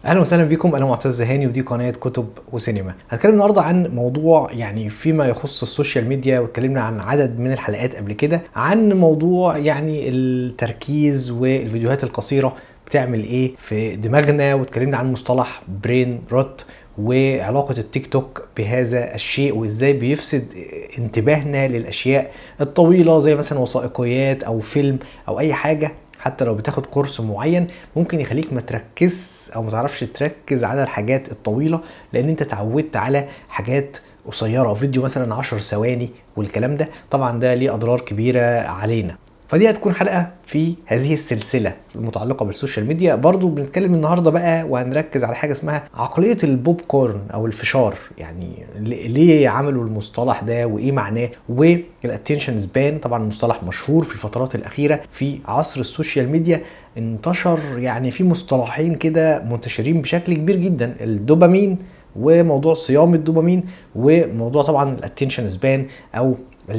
اهلا وسهلا بكم انا معتز هاني ودي قناه كتب وسينما هنتكلم النهارده عن موضوع يعني فيما يخص السوشيال ميديا واتكلمنا عن عدد من الحلقات قبل كده عن موضوع يعني التركيز والفيديوهات القصيره بتعمل ايه في دماغنا واتكلمنا عن مصطلح برين روت وعلاقة التيك توك بهذا الشيء وازاي بيفسد انتباهنا للاشياء الطويلة زي مثلا وثائقيات او فيلم او اي حاجة حتى لو بتاخد كورس معين ممكن يخليك ما تركز او ما تعرفش تركز على الحاجات الطويله لان انت اتعودت على حاجات قصيره فيديو مثلا 10 ثواني والكلام ده طبعا ده ليه اضرار كبيره علينا فدي هتكون حلقه في هذه السلسله المتعلقه بالسوشيال ميديا برضو بنتكلم النهارده بقى وهنركز على حاجه اسمها عقليه البوب كورن او الفشار يعني ليه عملوا المصطلح ده وايه معناه والاتنشن سبان طبعا مصطلح مشهور في الفترات الاخيره في عصر السوشيال ميديا انتشر يعني في مصطلحين كده منتشرين بشكل كبير جدا الدوبامين وموضوع صيام الدوبامين وموضوع طبعا الاتنشن سبان او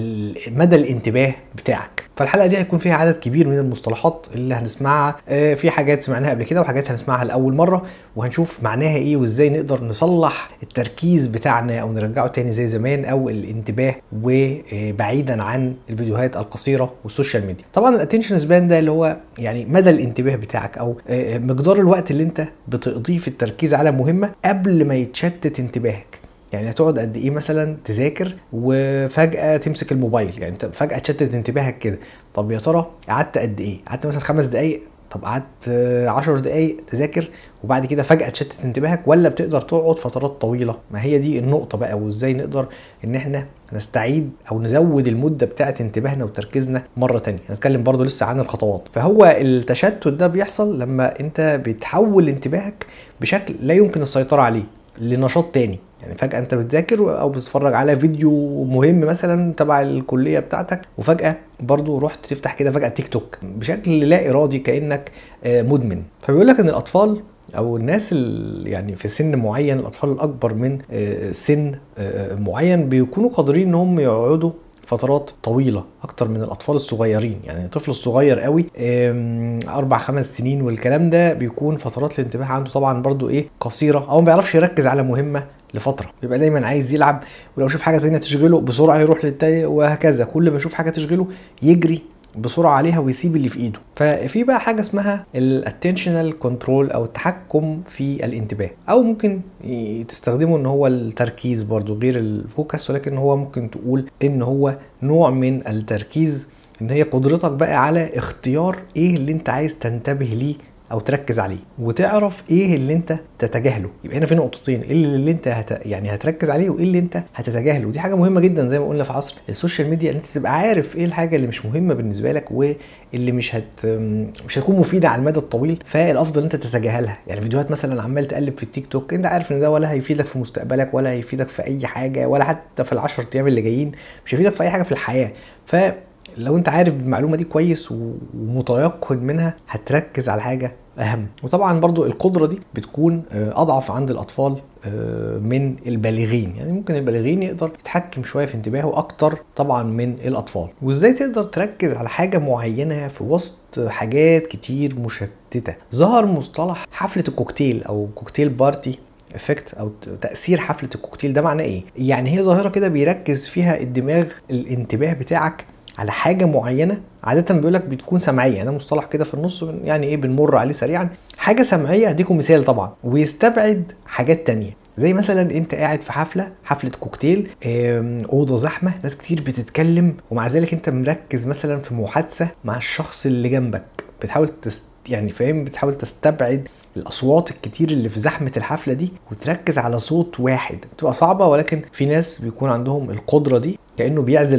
مدى الانتباه بتاعك فالحلقه دي هيكون فيها عدد كبير من المصطلحات اللي هنسمعها في حاجات سمعناها قبل كده وحاجات هنسمعها لاول مره وهنشوف معناها ايه وازاي نقدر نصلح التركيز بتاعنا او نرجعه تاني زي زمان او الانتباه وبعيدا عن الفيديوهات القصيره والسوشيال ميديا طبعا الاتنشن سبان ده اللي هو يعني مدى الانتباه بتاعك او مقدار الوقت اللي انت بتقضيه في التركيز على مهمه قبل ما يتشتت انتباهك يعني هتقعد قد ايه مثلا تذاكر وفجاه تمسك الموبايل يعني انت فجاه تشتت انتباهك كده طب يا ترى قعدت قد ايه قعدت مثلا خمس دقايق طب قعدت 10 دقايق تذاكر وبعد كده فجاه تشتت انتباهك ولا بتقدر تقعد فترات طويله ما هي دي النقطه بقى وازاي نقدر ان احنا نستعيد او نزود المده بتاعه انتباهنا وتركيزنا مره تانية هنتكلم برضو لسه عن الخطوات فهو التشتت ده بيحصل لما انت بتحول انتباهك بشكل لا يمكن السيطره عليه لنشاط تاني يعني فجأة أنت بتذاكر أو بتتفرج على فيديو مهم مثلا تبع الكلية بتاعتك وفجأة برضو رحت تفتح كده فجأة تيك توك بشكل لا إرادي كأنك مدمن فبيقول لك إن الأطفال او الناس اللي يعني في سن معين الاطفال الاكبر من سن معين بيكونوا قادرين ان هم يقعدوا فترات طويله اكتر من الاطفال الصغيرين يعني الطفل الصغير قوي اربع خمس سنين والكلام ده بيكون فترات الانتباه عنده طبعا برضو ايه قصيره او ما بيعرفش يركز على مهمه لفتره بيبقى دايما عايز يلعب ولو شاف حاجه ثانيه تشغله بسرعه يروح للتاني وهكذا كل ما يشوف حاجه تشغله يجري بسرعه عليها ويسيب اللي في ايده ففي بقى حاجه اسمها الاتنشنال كنترول او التحكم في الانتباه او ممكن تستخدمه ان هو التركيز برضو غير الفوكس ولكن هو ممكن تقول ان هو نوع من التركيز ان هي قدرتك بقى على اختيار ايه اللي انت عايز تنتبه ليه او تركز عليه وتعرف ايه اللي انت تتجاهله يبقى هنا في نقطتين ايه اللي انت هت... يعني هتركز عليه وايه اللي انت هتتجاهله ودي حاجه مهمه جدا زي ما قلنا في عصر السوشيال ميديا ان انت تبقى عارف ايه الحاجه اللي مش مهمه بالنسبه لك واللي مش هت مش هتكون مفيده على المدى الطويل فالافضل انت تتجاهلها يعني فيديوهات مثلا عمال تقلب في التيك توك انت عارف ان ده ولا هيفيدك في مستقبلك ولا هيفيدك في اي حاجه ولا حتى في العشر ايام اللي جايين مش هيفيدك في اي حاجه في الحياه ف لو انت عارف المعلومه دي كويس ومتيقن منها هتركز على حاجه اهم وطبعا برضو القدره دي بتكون اضعف عند الاطفال من البالغين يعني ممكن البالغين يقدر يتحكم شويه في انتباهه اكتر طبعا من الاطفال وازاي تقدر تركز على حاجه معينه في وسط حاجات كتير مشتته ظهر مصطلح حفله الكوكتيل او كوكتيل بارتي افكت او تاثير حفله الكوكتيل ده معناه ايه يعني هي ظاهره كده بيركز فيها الدماغ الانتباه بتاعك على حاجه معينه عاده بيقول لك بتكون سمعيه انا مصطلح كده في النص يعني ايه بنمر عليه سريعا حاجه سمعيه هديكم مثال طبعا ويستبعد حاجات تانية زي مثلا انت قاعد في حفله حفله كوكتيل اوضه زحمه ناس كتير بتتكلم ومع ذلك انت مركز مثلا في محادثه مع الشخص اللي جنبك بتحاول تست يعني فاهم بتحاول تستبعد الاصوات الكتير اللي في زحمه الحفله دي وتركز على صوت واحد بتبقى صعبه ولكن في ناس بيكون عندهم القدره دي كانه بيعزل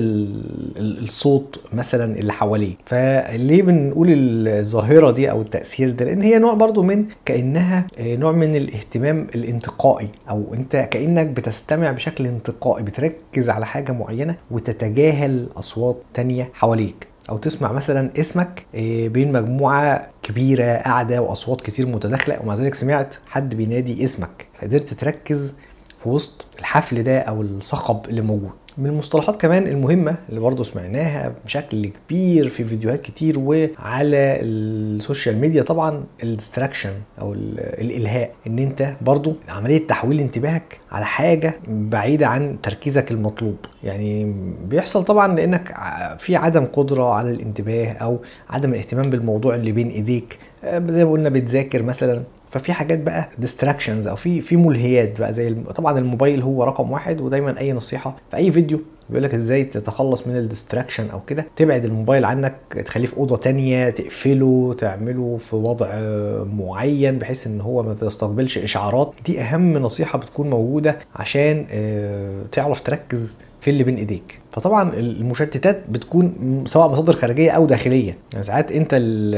الصوت مثلا اللي حواليه فليه بنقول الظاهره دي او التاثير ده لان هي نوع برضو من كانها نوع من الاهتمام الانتقائي او انت كانك بتستمع بشكل انتقائي بتركز على حاجه معينه وتتجاهل اصوات تانية حواليك او تسمع مثلا اسمك بين مجموعه كبيره قاعده واصوات كتير متداخله ومع ذلك سمعت حد بينادي اسمك فقدرت تركز في وسط الحفل ده او الصخب اللي موجود من المصطلحات كمان المهمه اللي برضو سمعناها بشكل كبير في فيديوهات كتير وعلى السوشيال ميديا طبعا الديستراكشن او الالهاء ان انت برضو عمليه تحويل انتباهك على حاجه بعيده عن تركيزك المطلوب يعني بيحصل طبعا لانك في عدم قدره على الانتباه او عدم الاهتمام بالموضوع اللي بين ايديك زي ما قلنا بتذاكر مثلا ففي حاجات بقى ديستراكشنز او في في ملهيات بقى زي طبعا الموبايل هو رقم واحد ودايما اي نصيحه في اي فيديو بيقول لك ازاي تتخلص من الديستراكشن او كده تبعد الموبايل عنك تخليه في اوضه تانية تقفله تعمله في وضع معين بحيث ان هو ما تستقبلش اشعارات دي اهم نصيحه بتكون موجوده عشان تعرف تركز في اللي بين ايديك فطبعا المشتتات بتكون سواء مصادر خارجيه او داخليه يعني ساعات انت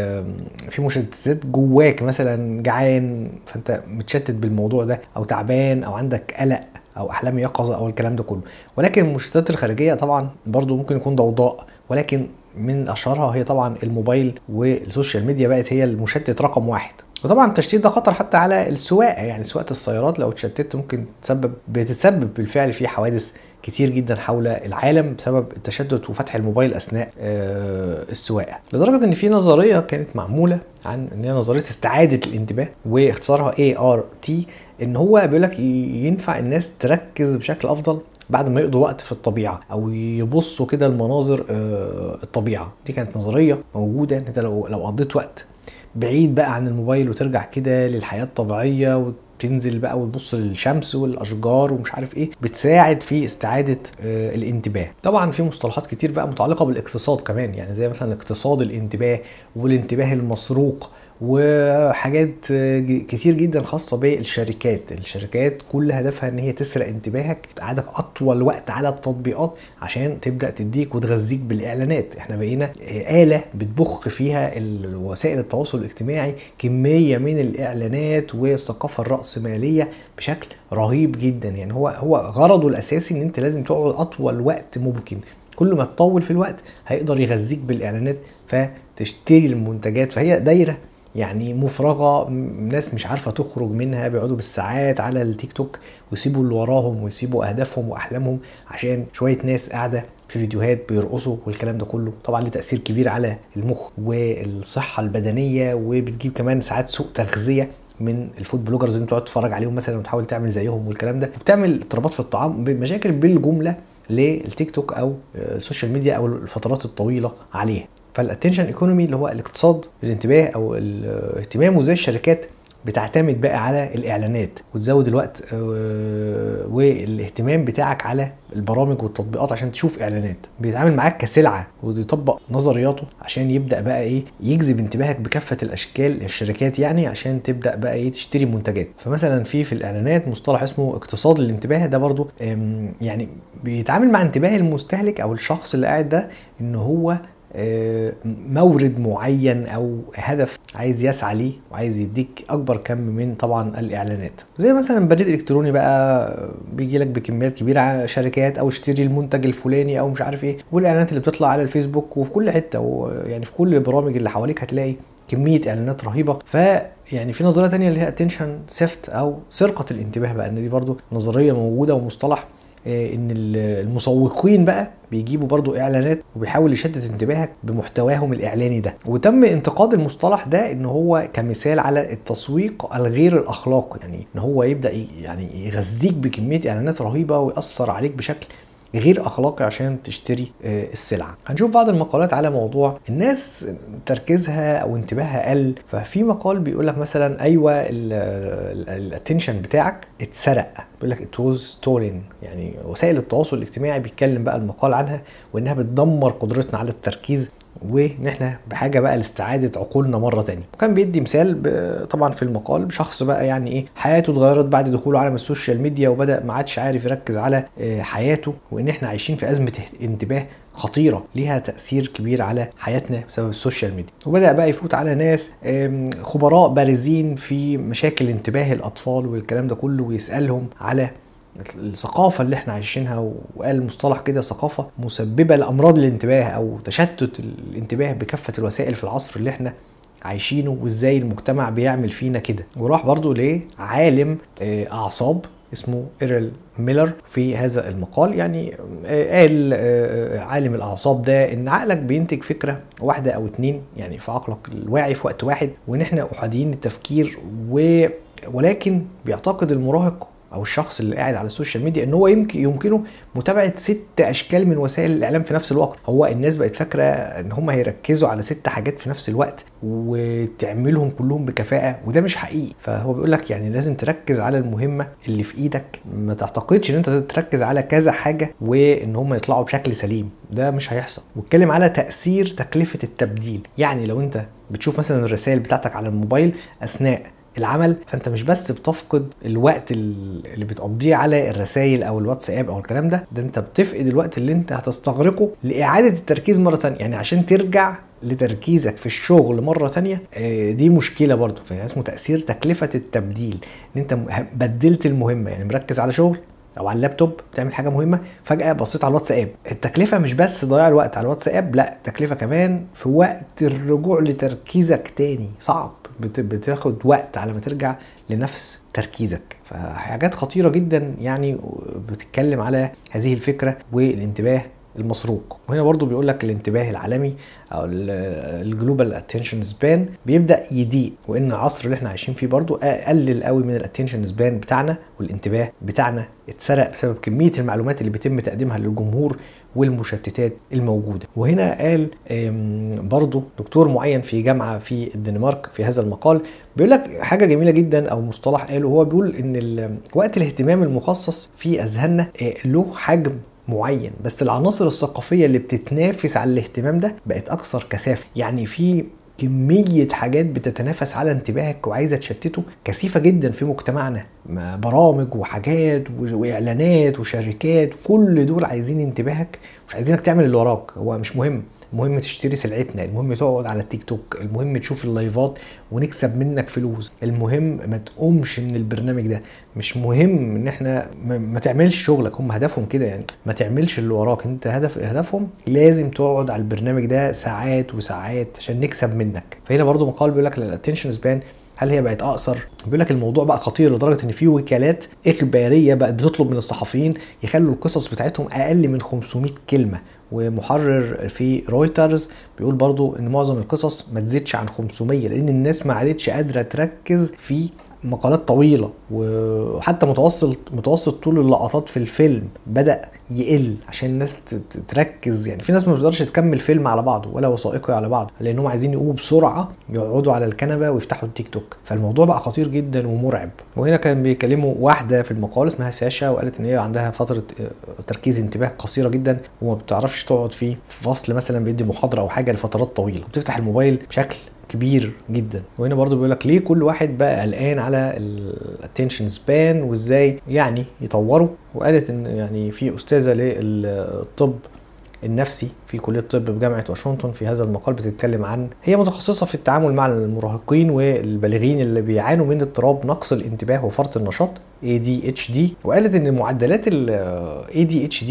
في مشتتات جواك مثلا جعان فانت متشتت بالموضوع ده او تعبان او عندك قلق او احلام يقظه او الكلام ده كله ولكن المشتتات الخارجيه طبعا برضو ممكن يكون ضوضاء ولكن من اشهرها هي طبعا الموبايل والسوشيال ميديا بقت هي المشتت رقم واحد وطبعا التشتيت ده خطر حتى على السواقه يعني سواقه السيارات لو اتشتت ممكن تسبب بتتسبب بالفعل في حوادث كتير جدا حول العالم بسبب التشتت وفتح الموبايل اثناء السواقه لدرجه ان في نظريه كانت معموله عن ان هي نظريه استعاده الانتباه واختصارها اي ار تي ان هو بيقول لك ينفع الناس تركز بشكل افضل بعد ما يقضوا وقت في الطبيعه او يبصوا كده المناظر الطبيعه دي كانت نظريه موجوده ان انت لو لو قضيت وقت بعيد بقى عن الموبايل وترجع كده للحياه الطبيعيه وتنزل بقى وتبص للشمس والاشجار ومش عارف ايه بتساعد في استعاده آه الانتباه طبعا في مصطلحات كتير بقى متعلقه بالاقتصاد كمان يعني زي مثلا اقتصاد الانتباه والانتباه المسروق وحاجات كتير جدا خاصه بالشركات الشركات كل هدفها ان هي تسرق انتباهك تقعدك اطول وقت على التطبيقات عشان تبدا تديك وتغذيك بالاعلانات احنا بقينا اله بتبخ فيها وسائل التواصل الاجتماعي كميه من الاعلانات والثقافه الراسماليه بشكل رهيب جدا يعني هو هو غرضه الاساسي ان انت لازم تقعد اطول وقت ممكن كل ما تطول في الوقت هيقدر يغذيك بالاعلانات فتشتري المنتجات فهي دايره يعني مفرغه ناس مش عارفه تخرج منها بيقعدوا بالساعات على التيك توك ويسيبوا اللي وراهم ويسيبوا اهدافهم واحلامهم عشان شويه ناس قاعده في فيديوهات بيرقصوا والكلام ده كله طبعا ليه تاثير كبير على المخ والصحه البدنيه وبتجيب كمان ساعات سوء تغذيه من الفود بلوجرز اللي انت تقعد تتفرج عليهم مثلا وتحاول تعمل زيهم والكلام ده وبتعمل اضطرابات في الطعام بمشاكل بالجمله للتيك توك او السوشيال ميديا او الفترات الطويله عليها فالاتنشن ايكونومي اللي هو الاقتصاد الانتباه او الاهتمام وازاي الشركات بتعتمد بقى على الاعلانات وتزود الوقت والاهتمام بتاعك على البرامج والتطبيقات عشان تشوف اعلانات بيتعامل معاك كسلعه ويطبق نظرياته عشان يبدا بقى ايه يجذب انتباهك بكافه الاشكال الشركات يعني عشان تبدا بقى ايه تشتري منتجات فمثلا في في الاعلانات مصطلح اسمه اقتصاد الانتباه ده برضو يعني بيتعامل مع انتباه المستهلك او الشخص اللي قاعد ده ان هو مورد معين او هدف عايز يسعى ليه وعايز يديك اكبر كم من طبعا الاعلانات زي مثلا بريد الكتروني بقى بيجي لك بكميات كبيره شركات او اشتري المنتج الفلاني او مش عارف ايه والاعلانات اللي بتطلع على الفيسبوك وفي كل حته ويعني في كل البرامج اللي حواليك هتلاقي كميه اعلانات رهيبه ف يعني في نظريه تانية اللي هي اتنشن سيفت او سرقه الانتباه بقى ان دي برضو نظريه موجوده ومصطلح ان المسوقين بقى بيجيبوا برضو اعلانات وبيحاول يشتت انتباهك بمحتواهم الاعلاني ده وتم انتقاد المصطلح ده ان هو كمثال على التسويق الغير الاخلاقي يعني ان هو يبدا يعني يغذيك بكميه اعلانات رهيبه ويأثر عليك بشكل غير اخلاقي عشان تشتري السلعه هنشوف بعض المقالات على موضوع الناس تركيزها او انتباهها قل ففي مقال بيقول لك مثلا ايوه الاتنشن بتاعك اتسرق بيقول لك ات واز ستولن يعني وسائل التواصل الاجتماعي بيتكلم بقى المقال عنها وانها بتدمر قدرتنا على التركيز وان احنا بحاجه بقى لاستعاده عقولنا مره تانية وكان بيدي مثال طبعا في المقال بشخص بقى يعني ايه حياته اتغيرت بعد دخوله عالم السوشيال ميديا وبدا ما عادش عارف يركز على حياته وان احنا عايشين في ازمه انتباه خطيرة ليها تأثير كبير على حياتنا بسبب السوشيال ميديا وبدأ بقى يفوت على ناس خبراء بارزين في مشاكل انتباه الأطفال والكلام ده كله ويسألهم على الثقافه اللي احنا عايشينها وقال مصطلح كده ثقافه مسببه لامراض الانتباه او تشتت الانتباه بكافه الوسائل في العصر اللي احنا عايشينه وازاي المجتمع بيعمل فينا كده وراح برضو لعالم اعصاب اسمه ايرل ميلر في هذا المقال يعني قال عالم الاعصاب ده ان عقلك بينتج فكره واحده او اتنين يعني في عقلك الواعي في وقت واحد وان احنا احاديين التفكير و ولكن بيعتقد المراهق او الشخص اللي قاعد على السوشيال ميديا ان هو يمكن يمكنه متابعه ست اشكال من وسائل الاعلام في نفس الوقت هو الناس بقت فاكره ان هم هيركزوا على ست حاجات في نفس الوقت وتعملهم كلهم بكفاءه وده مش حقيقي فهو بيقول لك يعني لازم تركز على المهمه اللي في ايدك ما تعتقدش ان انت تركز على كذا حاجه وان هم يطلعوا بشكل سليم ده مش هيحصل واتكلم على تاثير تكلفه التبديل يعني لو انت بتشوف مثلا الرسائل بتاعتك على الموبايل اثناء العمل فانت مش بس بتفقد الوقت اللي بتقضيه على الرسائل او الواتساب او الكلام ده ده انت بتفقد الوقت اللي انت هتستغرقه لاعاده التركيز مره تانية يعني عشان ترجع لتركيزك في الشغل مره تانية دي مشكله برضو فاسمه تاثير تكلفه التبديل ان انت بدلت المهمه يعني مركز على شغل او على اللابتوب بتعمل حاجه مهمه فجاه بصيت على الواتساب التكلفه مش بس ضياع الوقت على الواتساب لا التكلفه كمان في وقت الرجوع لتركيزك تاني صعب بتاخد وقت على ما ترجع لنفس تركيزك فحاجات خطيرة جدا يعني بتتكلم على هذه الفكرة والانتباه المسروق وهنا برضو بيقول لك الانتباه العالمي او الجلوبال اتنشن سبان بيبدا يضيق وان العصر اللي احنا عايشين فيه برضو قلل قوي من الاتنشن سبان بتاعنا والانتباه بتاعنا اتسرق بسبب كميه المعلومات اللي بيتم تقديمها للجمهور والمشتتات الموجوده وهنا قال برضو دكتور معين في جامعه في الدنمارك في هذا المقال بيقول لك حاجه جميله جدا او مصطلح قاله هو بيقول ان وقت الاهتمام المخصص في اذهاننا له حجم معين بس العناصر الثقافيه اللي بتتنافس على الاهتمام ده بقت اكثر كثافه يعني في كمية حاجات بتتنافس على انتباهك وعايزة تشتته كثيفة جدا في مجتمعنا برامج وحاجات وإعلانات وشركات كل دول عايزين انتباهك مش عايزينك تعمل اللي وراك هو مش مهم المهم تشتري سلعتنا المهم تقعد على التيك توك المهم تشوف اللايفات ونكسب منك فلوس المهم ما تقومش من البرنامج ده مش مهم ان احنا ما تعملش شغلك هم هدفهم كده يعني ما تعملش اللي وراك انت هدف هدفهم لازم تقعد على البرنامج ده ساعات وساعات عشان نكسب منك فهنا برضو مقال بيقول لك الاتنشن سبان هل هي بقت اقصر؟ بيقول لك الموضوع بقى خطير لدرجه ان في وكالات اخباريه بقت بتطلب من الصحفيين يخلوا القصص بتاعتهم اقل من 500 كلمه ومحرر في رويترز بيقول برضو ان معظم القصص ما تزيدش عن 500 لان الناس ما عادتش قادره تركز في مقالات طويله وحتى متوسط متوسط طول اللقطات في الفيلم بدا يقل عشان الناس تركز يعني في ناس ما بتقدرش تكمل فيلم على بعضه ولا وثائقي على بعضه لانهم عايزين يقوموا بسرعه يقعدوا على الكنبه ويفتحوا التيك توك فالموضوع بقى خطير جدا ومرعب وهنا كان بيكلموا واحده في المقال اسمها ساشا وقالت ان هي عندها فتره تركيز انتباه قصيره جدا وما بتعرفش تقعد فيه في فصل مثلا بيدي محاضره او حاجه لفترات طويله بتفتح الموبايل بشكل كبير جدا وهنا برضو بيقول لك ليه كل واحد بقى قلقان على الاتنشن سبان وازاي يعني يطوروا وقالت ان يعني في استاذه للطب النفسي في كليه الطب بجامعه واشنطن في هذا المقال بتتكلم عن هي متخصصه في التعامل مع المراهقين والبالغين اللي بيعانوا من اضطراب نقص الانتباه وفرط النشاط ADHD وقالت ان معدلات ال ADHD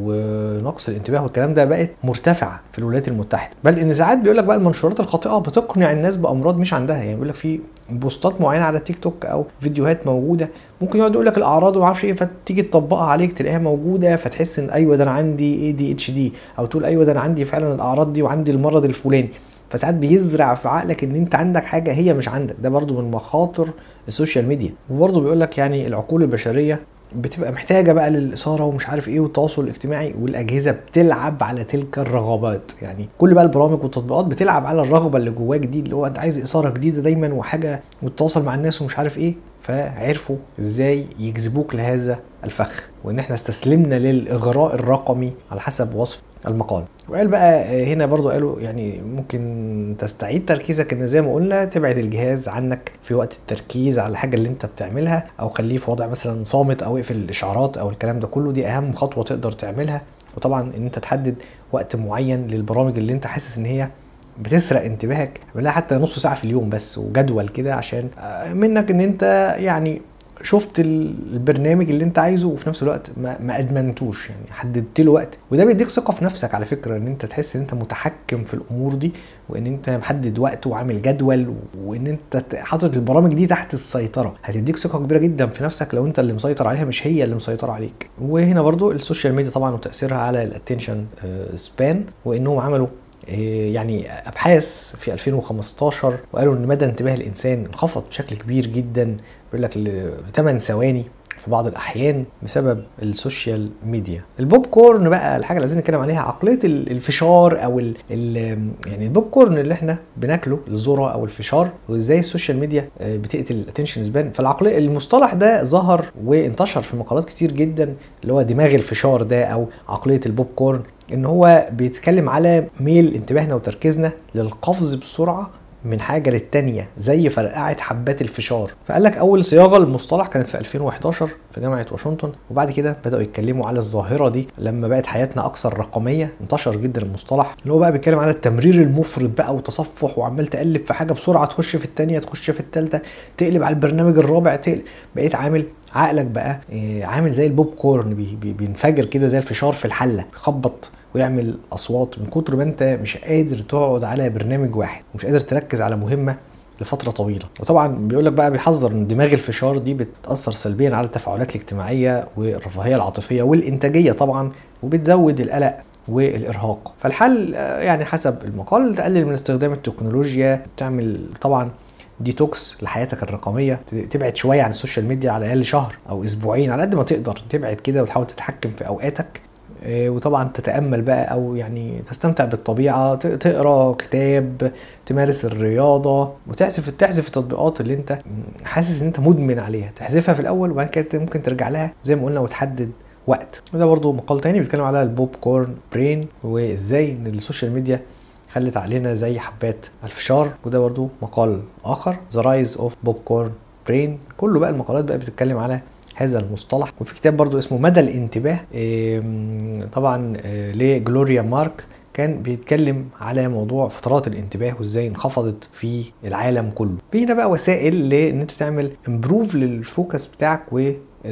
ونقص الانتباه والكلام ده بقت مرتفعه في الولايات المتحده بل ان ساعات بيقول لك بقى المنشورات الخاطئه بتقنع الناس بامراض مش عندها يعني بيقول لك في بوستات معينه على تيك توك او فيديوهات موجوده ممكن يقعد يقول لك الاعراض وما اعرفش ايه فتيجي تطبقها عليك تلاقيها موجوده فتحس ان ايوه ده انا عندي ADHD او تقول ايوه ده انا عندي فعلا الاعراض دي وعندي المرض الفلاني فساعات بيزرع في عقلك ان انت عندك حاجه هي مش عندك ده برضو من مخاطر السوشيال ميديا وبرضو بيقول لك يعني العقول البشريه بتبقى محتاجه بقى للاثاره ومش عارف ايه والتواصل الاجتماعي والاجهزه بتلعب على تلك الرغبات يعني كل بقى البرامج والتطبيقات بتلعب على الرغبه اللي جواك دي اللي هو انت عايز اثاره جديده دايما وحاجه وتتواصل مع الناس ومش عارف ايه فعرفوا ازاي يجذبوك لهذا الفخ وان احنا استسلمنا للاغراء الرقمي على حسب وصف المقال وقال بقى هنا برضو قالوا يعني ممكن تستعيد تركيزك ان زي ما قلنا تبعد الجهاز عنك في وقت التركيز على الحاجه اللي انت بتعملها او خليه في وضع مثلا صامت او اقفل الاشعارات او الكلام ده كله دي اهم خطوه تقدر تعملها وطبعا ان انت تحدد وقت معين للبرامج اللي انت حاسس ان هي بتسرق انتباهك اعملها حتى نص ساعه في اليوم بس وجدول كده عشان منك ان انت يعني شفت البرنامج اللي انت عايزه وفي نفس الوقت ما, ما ادمنتوش يعني حددت له وقت وده بيديك ثقه في نفسك على فكره ان انت تحس ان انت متحكم في الامور دي وان انت محدد وقت وعامل جدول وان انت حاطط البرامج دي تحت السيطره هتديك ثقه كبيره جدا في نفسك لو انت اللي مسيطر عليها مش هي اللي مسيطره عليك وهنا برضو السوشيال ميديا طبعا وتاثيرها على الاتنشن سبان وانهم عملوا يعني ابحاث في 2015 وقالوا ان مدى انتباه الانسان انخفض بشكل كبير جدا بيقول لك ل 8 ثواني في بعض الاحيان بسبب السوشيال ميديا البوب كورن بقى الحاجه اللي عايزين نتكلم عليها عقليه الفشار او ال ال يعني البوب كورن اللي احنا بناكله الذره او الفشار وازاي السوشيال ميديا بتقتل الاتنشن سبان فالعقليه المصطلح ده ظهر وانتشر في مقالات كتير جدا اللي هو دماغ الفشار ده او عقليه البوب كورن ان هو بيتكلم على ميل انتباهنا وتركيزنا للقفز بسرعه من حاجه للتانيه زي فرقعه حبات الفشار فقال لك اول صياغه للمصطلح كانت في 2011 في جامعه واشنطن وبعد كده بداوا يتكلموا على الظاهره دي لما بقت حياتنا اكثر رقميه انتشر جدا المصطلح اللي هو بقى بيتكلم على التمرير المفرط بقى وتصفح وعمال تقلب في حاجه بسرعه تخش في الثانيه تخش في الثالثه تقلب على البرنامج الرابع تقلب بقيت عامل عقلك بقى عامل زي البوب كورن بي بي بينفجر كده زي الفشار في الحله بيخبط ويعمل اصوات من كتر ما انت مش قادر تقعد على برنامج واحد ومش قادر تركز على مهمه لفتره طويله وطبعا بيقول لك بقى بيحذر ان دماغ الفشار دي بتاثر سلبيا على التفاعلات الاجتماعيه والرفاهيه العاطفيه والانتاجيه طبعا وبتزود القلق والارهاق فالحل يعني حسب المقال تقلل من استخدام التكنولوجيا تعمل طبعا ديتوكس لحياتك الرقميه تبعد شويه عن السوشيال ميديا على الاقل شهر او اسبوعين على قد ما تقدر تبعد كده وتحاول تتحكم في اوقاتك وطبعا تتامل بقى او يعني تستمتع بالطبيعه تقرا كتاب تمارس الرياضه وتحذف تحذف التطبيقات اللي انت حاسس ان انت مدمن عليها تحذفها في الاول وبعد كده ممكن ترجع لها زي ما قلنا وتحدد وقت وده برضو مقال تاني بيتكلم على البوب كورن برين وازاي ان السوشيال ميديا خلت علينا زي حبات الفشار وده برضو مقال اخر ذا رايز اوف بوب كورن برين كله بقى المقالات بقى بتتكلم على هذا المصطلح وفي كتاب برضو اسمه مدى الانتباه طبعا لجلوريا مارك كان بيتكلم على موضوع فترات الانتباه وازاي انخفضت في العالم كله في هنا بقى وسائل لان انت تعمل امبروف للفوكس بتاعك و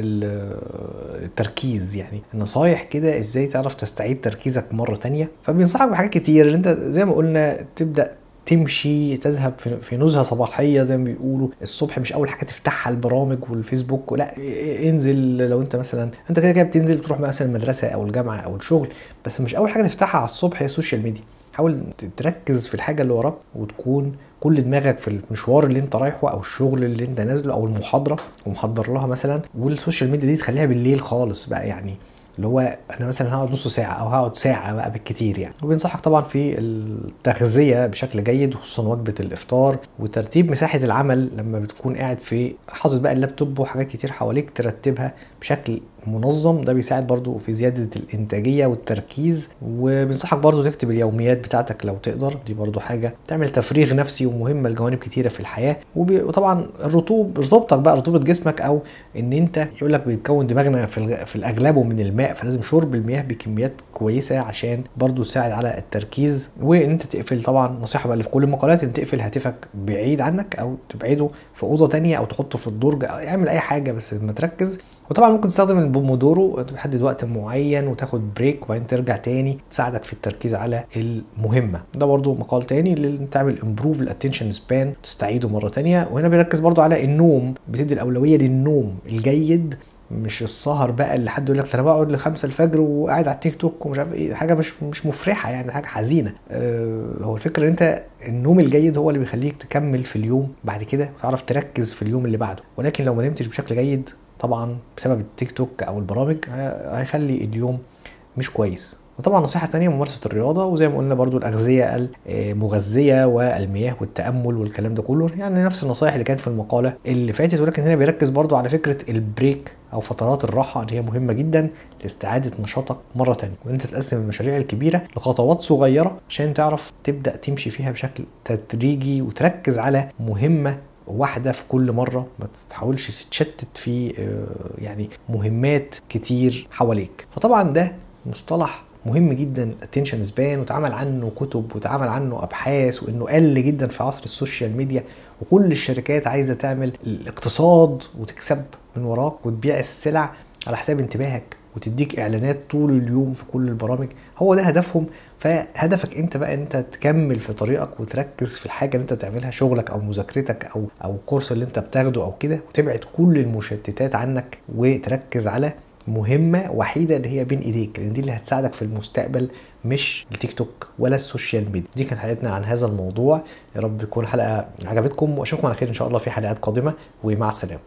التركيز يعني النصايح كده ازاي تعرف تستعيد تركيزك مره تانية فبينصحك بحاجات كتير اللي انت زي ما قلنا تبدا تمشي تذهب في نزهه صباحيه زي ما بيقولوا الصبح مش اول حاجه تفتحها البرامج والفيسبوك لا انزل لو انت مثلا انت كده كده بتنزل تروح مثلا المدرسه او الجامعه او الشغل بس مش اول حاجه تفتحها على الصبح هي السوشيال ميديا حاول تركز في الحاجه اللي وراك وتكون كل دماغك في المشوار اللي انت رايحه او الشغل اللي انت نازله او المحاضره ومحضر لها مثلا والسوشيال ميديا دي تخليها بالليل خالص بقى يعني اللي هو انا مثلا هقعد نص ساعه او هقعد ساعه بقى بالكتير يعني وبينصحك طبعا في التغذيه بشكل جيد خصوصا وجبه الافطار وترتيب مساحه العمل لما بتكون قاعد في حاطط بقى اللابتوب وحاجات كتير حواليك ترتبها بشكل منظم ده بيساعد برضو في زيادة الإنتاجية والتركيز وبنصحك برضو تكتب اليوميات بتاعتك لو تقدر دي برضو حاجة تعمل تفريغ نفسي ومهمة لجوانب كتيرة في الحياة وطبعا الرطوب رطوبتك بقى رطوبة جسمك أو إن أنت يقول لك بيتكون دماغنا في, في الأغلب من الماء فلازم شرب المياه بكميات كويسة عشان برضو تساعد على التركيز وإن أنت تقفل طبعا نصيحة بقى اللي في كل المقالات إن تقفل هاتفك بعيد عنك أو تبعده في أوضة تانية أو تحطه في الدرج اعمل أي حاجة بس لما تركز وطبعا ممكن تستخدم البومودورو تحدد وقت معين وتاخد بريك وبعدين ترجع تاني تساعدك في التركيز على المهمه ده برضو مقال تاني اللي تعمل امبروف الاتنشن سبان تستعيده مره تانية وهنا بيركز برضو على النوم بتدي الاولويه للنوم الجيد مش السهر بقى اللي حد يقول لك انا بقعد لخمسة الفجر وقاعد على التيك توك ومش عارف ايه حاجه مش مش مفرحه يعني حاجه حزينه أه هو الفكره ان انت النوم الجيد هو اللي بيخليك تكمل في اليوم بعد كده وتعرف تركز في اليوم اللي بعده ولكن لو ما نمتش بشكل جيد طبعا بسبب التيك توك او البرامج هيخلي اليوم مش كويس وطبعا نصيحة تانية ممارسة الرياضة وزي ما قلنا برضو الأغذية المغذية والمياه والتأمل والكلام ده كله يعني نفس النصائح اللي كانت في المقالة اللي فاتت ولكن هنا بيركز برضو على فكرة البريك أو فترات الراحة اللي هي مهمة جدا لاستعادة نشاطك مرة تانية وإن أنت تقسم المشاريع الكبيرة لخطوات صغيرة عشان تعرف تبدأ تمشي فيها بشكل تدريجي وتركز على مهمة واحده في كل مره ما تحاولش تتشتت في يعني مهمات كتير حواليك فطبعا ده مصطلح مهم جدا اتنشن سبان واتعمل عنه كتب واتعمل عنه ابحاث وانه قل جدا في عصر السوشيال ميديا وكل الشركات عايزه تعمل الاقتصاد وتكسب من وراك وتبيع السلع على حساب انتباهك وتديك اعلانات طول اليوم في كل البرامج هو ده هدفهم فهدفك انت بقى انت تكمل في طريقك وتركز في الحاجه اللي انت بتعملها شغلك او مذاكرتك او او الكورس اللي انت بتاخده او كده وتبعد كل المشتتات عنك وتركز على مهمة وحيدة اللي هي بين ايديك لان دي اللي هتساعدك في المستقبل مش التيك توك ولا السوشيال ميديا دي كانت حلقتنا عن هذا الموضوع يا رب تكون حلقة عجبتكم واشوفكم على خير ان شاء الله في حلقات قادمة ومع السلامة